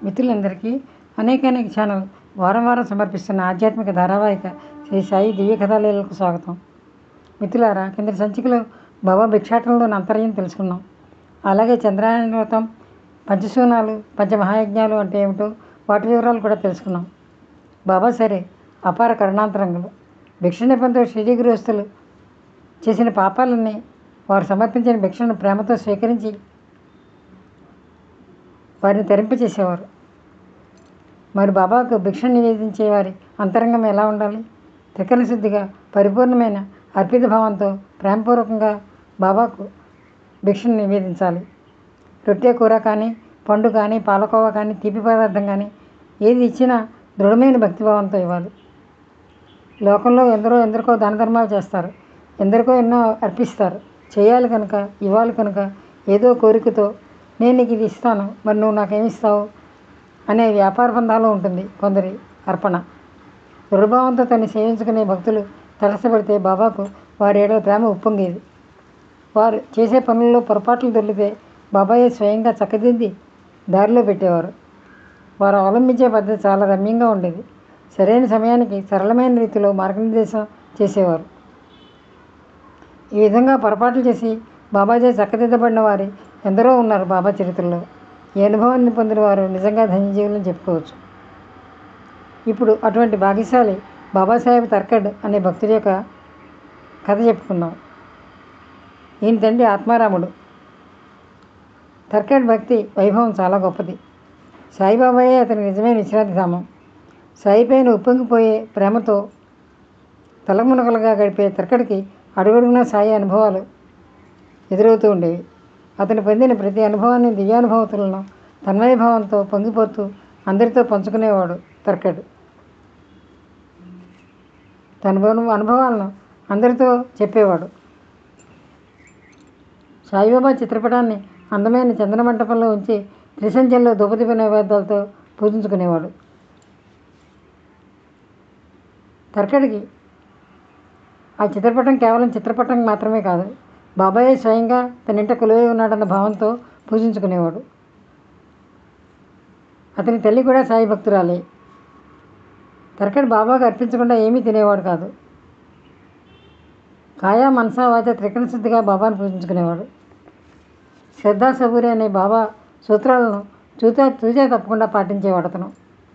మిత్రులందరికీ అనేకానేక ఛానల్ వారం వారం సమర్పిస్తున్న ఆధ్యాత్మిక ధారావాహిక శ్రీ సాయి దివ్య కథాలీలకు స్వాగతం మిత్రులారా కింద సంచికలో బాబా భిక్షాటనలోని అంతర్యం తెలుసుకున్నాం అలాగే చంద్రాయణ వ్రతం పంచశూనాలు పంచమహాయజ్ఞాలు అంటే ఏమిటో వాటి వివరాలు కూడా తెలుసుకున్నాం బాబా సరే అపార కరుణాంతరంగులు భిక్ష నెపంతో షిరిడి గృహస్థులు చేసిన పాపాలన్నీ వారు సమర్పించిన భిక్షను ప్రేమతో స్వీకరించి వారిని తెరింపచేసేవారు మరి బాబాకు భిక్ష నివేదించే వారి అంతరంగం ఎలా ఉండాలి త్రికరణ శుద్ధిగా పరిపూర్ణమైన అర్పిత భావంతో ప్రేమపూర్వకంగా బాబాకు భిక్షను నివేదించాలి రొట్టె కూర కానీ పండు కానీ పాలకోవా కానీ తీపి పదార్థం కానీ ఏది ఇచ్చినా దృఢమైన భక్తిభావంతో ఇవ్వాలి లోకంలో ఎందరో ఎందరికో దాన ధర్మాలు చేస్తారు ఎందరికో ఎన్నో అర్పిస్తారు చేయాలి కనుక ఇవ్వాలి కనుక ఏదో కోరికతో నేను నీకు ఇది ఇస్తాను మరి నువ్వు నాకేమి ఇస్తావు అనే వ్యాపార బంధాలు ఉంటుంది కొందరి అర్పణ దృఢభావంతో తను సేవించుకునే భక్తులు తలసపడితే బాబాకు వారి ఏడవ ప్రేమ ఉప్పొంగేది వారు చేసే పనుల్లో పొరపాట్లు దొరికితే బాబాయే స్వయంగా చక్కదిద్ది దారిలో పెట్టేవారు వారు అవలంబించే పద్ధతి చాలా రమ్యంగా ఉండేది సరైన సమయానికి సరళమైన రీతిలో మార్గనిర్దేశం చేసేవారు ఈ విధంగా పొరపాట్లు చేసి బాబాజీ చక్కదిద్దబడిన వారి ఎందరో ఉన్నారు బాబా చరిత్రలో ఈ అనుభవాన్ని పొందిన వారు నిజంగా ధన్యజీవులని చెప్పుకోవచ్చు ఇప్పుడు అటువంటి భాగ్యశాలి బాబాసాహెబ్ తర్కడ్ అనే భక్తుడి యొక్క కథ చెప్పుకుందాం ఈయన తండ్రి ఆత్మారాముడు తర్కడ్ భక్తి వైభవం చాలా గొప్పది సాయిబాబాయే అతని నిజమైన విశ్రాంతి ధామం సాయిపైన ఉప్పొంగిపోయే ప్రేమతో తలమునకలుగా గడిపే తర్కడికి అడుగడుగున సాయి అనుభవాలు ఎదురవుతూ ఉండేవి అతను పొందిన ప్రతి అనుభవాన్ని దివ్యానుభవతులను తన్మయభావంతో పొంగిపోతూ అందరితో పంచుకునేవాడు తర్కడు తన అనుభవాలను అందరితో చెప్పేవాడు సాయిబాబా చిత్రపటాన్ని అందమైన చందన మంటపంలో ఉంచి త్రిసంధ్యంలో ధూపదీప నైవేద్యాలతో పూజించుకునేవాడు తర్కడికి ఆ చిత్రపటం కేవలం చిత్రపటం మాత్రమే కాదు బాబాయే స్వయంగా తన ఇంట కొలువై ఉన్నాడన్న భావంతో పూజించుకునేవాడు అతని తల్లి కూడా సాయి భక్తురాలే తర్కడి బాబాకు అర్పించకుండా ఏమీ తినేవాడు కాదు కాయా మనసా వాచ త్రికరణ శుద్ధిగా బాబాను పూజించుకునేవాడు శ్రద్ధా సబూరి అనే బాబా సూత్రాలను చూచా చూచా తప్పకుండా పాటించేవాడు అతను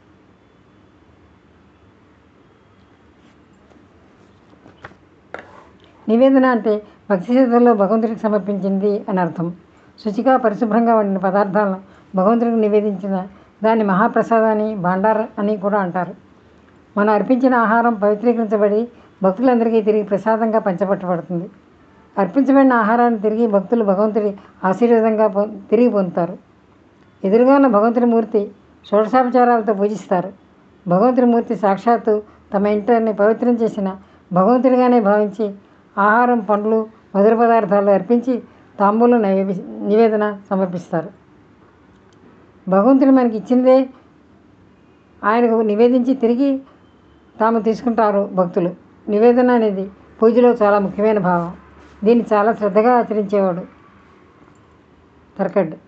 నివేదన అంటే భక్తి శ్రద్ధలో భగవంతుడికి సమర్పించింది అని అర్థం శుచిగా పరిశుభ్రంగా వండిన పదార్థాలను భగవంతుడికి నివేదించిన దాన్ని మహాప్రసాదాన్ని భాండార్ అని కూడా అంటారు మనం అర్పించిన ఆహారం పవిత్రీకరించబడి భక్తులందరికీ తిరిగి ప్రసాదంగా పంచబట్టబడుతుంది అర్పించబడిన ఆహారాన్ని తిరిగి భక్తులు భగవంతుడి ఆశీర్వాదంగా తిరిగి పొందుతారు ఎదురుగా ఉన్న భగవంతుడి మూర్తి షోడశాపచారాలతో పూజిస్తారు భగవంతుడి మూర్తి సాక్షాత్తు తమ ఇంటిని పవిత్రం చేసిన భగవంతుడిగానే భావించి ఆహారం పండ్లు మధుర పదార్థాలు అర్పించి తాంబూలం నైవే నివేదన సమర్పిస్తారు భగవంతుడు మనకి ఇచ్చిందే ఆయనకు నివేదించి తిరిగి తాము తీసుకుంటారు భక్తులు నివేదన అనేది పూజలో చాలా ముఖ్యమైన భావం దీన్ని చాలా శ్రద్ధగా ఆచరించేవాడు తర్కడ్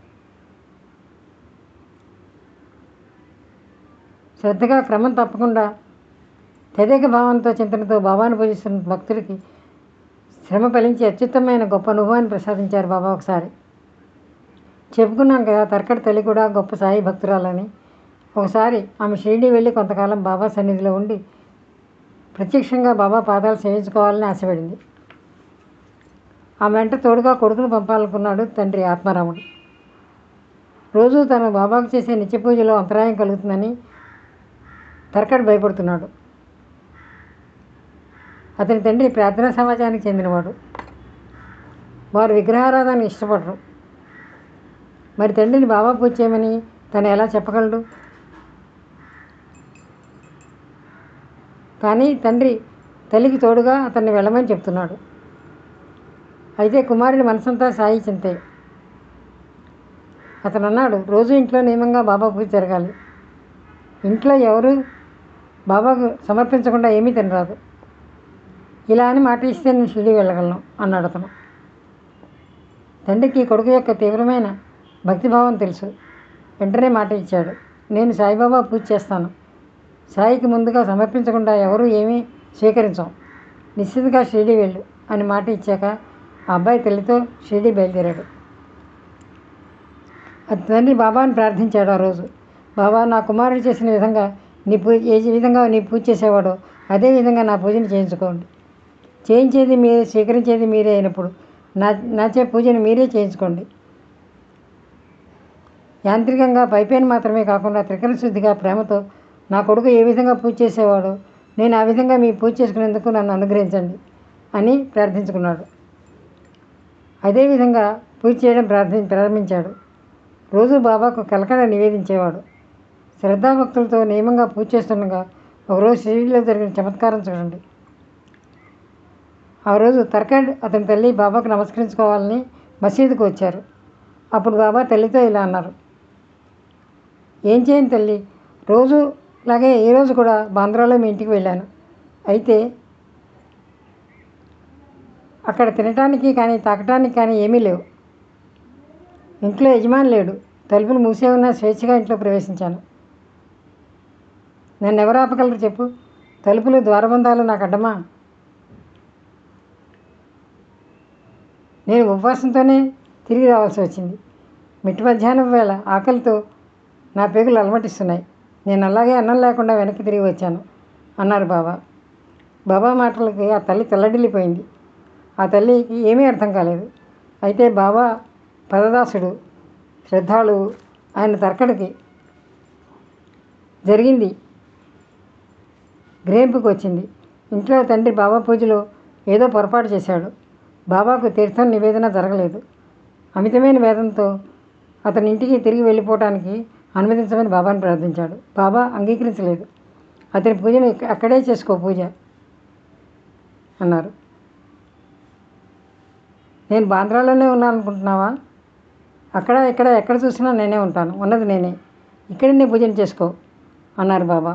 శ్రద్ధగా క్రమం తప్పకుండా తదేక భావంతో చింతనతో బాబాను పూజిస్తున్న భక్తుడికి శ్రమ ఫలించి అత్యుత్తమైన గొప్ప అనుభవాన్ని ప్రసాదించారు బాబా ఒకసారి చెప్పుకున్నాం కదా తర్కడి తల్లి కూడా గొప్ప సాయి భక్తురాలని ఒకసారి ఆమె షిరిడి వెళ్ళి కొంతకాలం బాబా సన్నిధిలో ఉండి ప్రత్యక్షంగా బాబా పాదాలు సేవించుకోవాలని ఆశపడింది ఆమె వెంట తోడుగా కొడుకును పంపాలనుకున్నాడు తండ్రి ఆత్మారాముడు రోజు తన బాబాకు చేసే నిత్య పూజలో అంతరాయం కలుగుతుందని తర్కడ్ భయపడుతున్నాడు అతని తండ్రి ప్రార్థనా సమాజానికి చెందినవాడు వారు విగ్రహారాధనకు ఇష్టపడరు మరి తండ్రిని బాబా పూజ చేయమని తను ఎలా చెప్పగలడు కానీ తండ్రి తల్లికి తోడుగా అతన్ని వెళ్ళమని చెప్తున్నాడు అయితే కుమారుడి మనసంతా సాయి చింతే అతను అన్నాడు రోజు ఇంట్లో నియమంగా బాబా పూజ జరగాలి ఇంట్లో ఎవరు బాబాకు సమర్పించకుండా ఏమీ తినరాదు ఇలా అని మాట ఇస్తే నేను షిరిడి వెళ్ళగలను అన్నాడు అతను తండ్రికి కొడుకు యొక్క తీవ్రమైన భక్తిభావం తెలుసు వెంటనే మాట ఇచ్చాడు నేను సాయిబాబా పూజ చేస్తాను సాయికి ముందుగా సమర్పించకుండా ఎవరూ ఏమీ స్వీకరించం నిశ్చితగా షిరిడి వెళ్ళు అని మాట ఇచ్చాక ఆ అబ్బాయి తల్లితో షిరిడి బయలుదేరాడు అతని తండ్రి బాబాని ప్రార్థించాడు ఆ రోజు బాబా నా కుమారుడు చేసిన విధంగా నీ పూజ ఏ విధంగా నీ పూజ చేసేవాడో అదే విధంగా నా పూజను చేయించుకోండి చేయించేది మీరే స్వీకరించేది మీరే అయినప్పుడు నా నాచే పూజను మీరే చేయించుకోండి యాంత్రికంగా పైపైన మాత్రమే కాకుండా త్రికరణ శుద్ధిగా ప్రేమతో నా కొడుకు ఏ విధంగా పూజ చేసేవాడో నేను ఆ విధంగా మీ పూజ చేసుకునేందుకు నన్ను అనుగ్రహించండి అని ప్రార్థించుకున్నాడు అదేవిధంగా పూజ చేయడం ప్రార్థి ప్రారంభించాడు రోజు బాబాకు కలకడ నివేదించేవాడు శ్రద్ధాభక్తులతో నియమంగా పూజ చేస్తుండగా ఒకరోజు షిరిడీలో జరిగిన చమత్కారం చూడండి ఆ రోజు తర్కడ్ అతని తల్లి బాబాకు నమస్కరించుకోవాలని మసీదుకు వచ్చారు అప్పుడు బాబా తల్లితో ఇలా అన్నారు ఏం చేయను తల్లి రోజు లాగే ఈ రోజు కూడా బాంద్రాలో మీ ఇంటికి వెళ్ళాను అయితే అక్కడ తినటానికి కానీ తాకటానికి కానీ ఏమీ లేవు ఇంట్లో యజమాని లేడు తలుపులు మూసే ఉన్న స్వేచ్ఛగా ఇంట్లో ప్రవేశించాను నన్ను ఎవరు ఆపగలరు చెప్పు తలుపులు ద్వారబంధాలు నాకు అడ్డమా నేను ఉపవాసంతోనే తిరిగి రావాల్సి వచ్చింది మిట్ట మధ్యాహ్నం వేళ ఆకలితో నా పేగులు అలమటిస్తున్నాయి నేను అలాగే అన్నం లేకుండా వెనక్కి తిరిగి వచ్చాను అన్నారు బాబా బాబా మాటలకి ఆ తల్లి తెల్లడిల్లిపోయింది ఆ తల్లికి ఏమీ అర్థం కాలేదు అయితే బాబా పదదాసుడు శ్రద్ధాళువు ఆయన తర్కడికి జరిగింది గ్రేంపుకి వచ్చింది ఇంట్లో తండ్రి బాబా పూజలో ఏదో పొరపాటు చేశాడు బాబాకు తీర్థం నివేదన జరగలేదు అమితమైన వేదంతో అతని ఇంటికి తిరిగి వెళ్ళిపోవటానికి అనుమతించమని బాబాని ప్రార్థించాడు బాబా అంగీకరించలేదు అతని పూజను ఇక్క- అక్కడే చేసుకో పూజ అన్నారు నేను బాంద్రాలోనే ఉన్నాను అనుకుంటున్నావా అక్కడ ఇక్కడ ఎక్కడ చూసినా నేనే ఉంటాను ఉన్నది నేనే ఇక్కడే నీ పూజను చేసుకో అన్నారు బాబా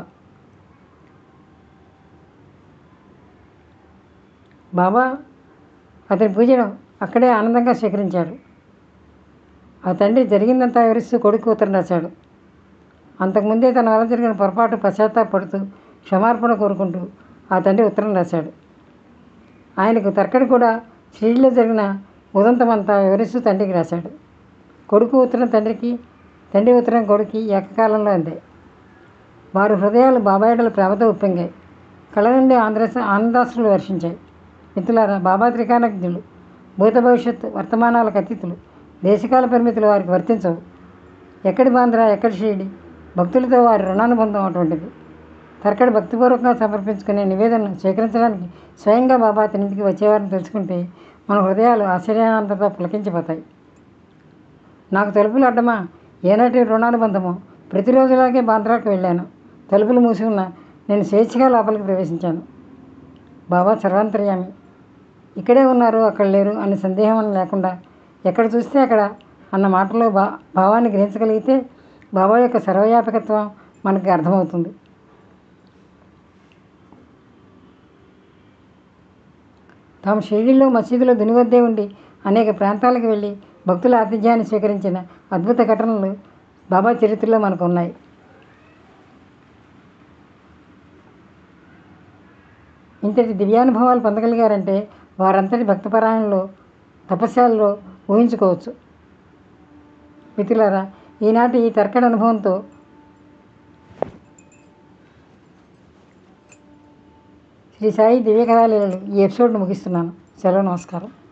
బాబా అతని పూజను అక్కడే ఆనందంగా స్వీకరించాడు ఆ తండ్రి జరిగిందంతా వివరిస్తూ కొడుకు ఉత్తరం రాశాడు అంతకుముందే తన వల్ల జరిగిన పొరపాటు పశ్చాత్తాపడుతూ క్షమార్పణ కోరుకుంటూ ఆ తండ్రి ఉత్తరం రాశాడు ఆయనకు తర్కడి కూడా షిరిడిలో జరిగిన ఉదంతమంతా వివరిస్తూ తండ్రికి రాశాడు కొడుకు ఉత్తరం తండ్రికి తండ్రి ఉత్తరం కొడుకి ఏకకాలంలో అందాయి వారి హృదయాలు బాబాయిడల ప్రేమతో ఉప్పొంగాయి కళ్ళ నుండి ఆంధ్ర ఆనందాశ్రులు వర్షించాయి మిత్రులారా బాబా త్రికానజ్ఞులు భూత భవిష్యత్తు వర్తమానాలకు అతీతులు దేశకాల పరిమితులు వారికి వర్తించవు ఎక్కడి బాంద్ర ఎక్కడి షిరిడి భక్తులతో వారి రుణానుబంధం అటువంటిది తర్కడి భక్తిపూర్వకంగా సమర్పించుకునే నివేదనను స్వీకరించడానికి స్వయంగా బాబా అతని ఇంటికి వచ్చేవారిని తెలుసుకుంటే మన హృదయాలు ఆశ్చర్యానందంతో పులకించిపోతాయి నాకు తలుపులు అడ్డమా ఏనాటి రుణానుబంధమో ప్రతిరోజులాగే బాంద్రాకు వెళ్ళాను తలుపులు మూసి ఉన్న నేను స్వేచ్ఛగా లోపలికి ప్రవేశించాను బాబా సర్వాంతర్యామి ఇక్కడే ఉన్నారు అక్కడ లేరు అనే సందేహం అని లేకుండా ఎక్కడ చూస్తే అక్కడ అన్న మాటలో బా భావాన్ని గ్రహించగలిగితే బాబా యొక్క సర్వవ్యాపకత్వం మనకి అర్థమవుతుంది తాము షిరిడీలో మసీదులో దునివద్దే ఉండి అనేక ప్రాంతాలకు వెళ్ళి భక్తుల ఆతిథ్యాన్ని స్వీకరించిన అద్భుత ఘటనలు బాబా చరిత్రలో మనకు ఉన్నాయి ఇంతటి దివ్యానుభవాలు పొందగలిగారంటే వారంతటి భక్తపరాయణలో తపస్యాలలో ఊహించుకోవచ్చు మిత్రులారా ఈనాటి ఈ తర్కడ అనుభవంతో శ్రీ సాయి దివ్య కథాలీలలు ఈ ఎపిసోడ్ను ముగిస్తున్నాను సెలవు నమస్కారం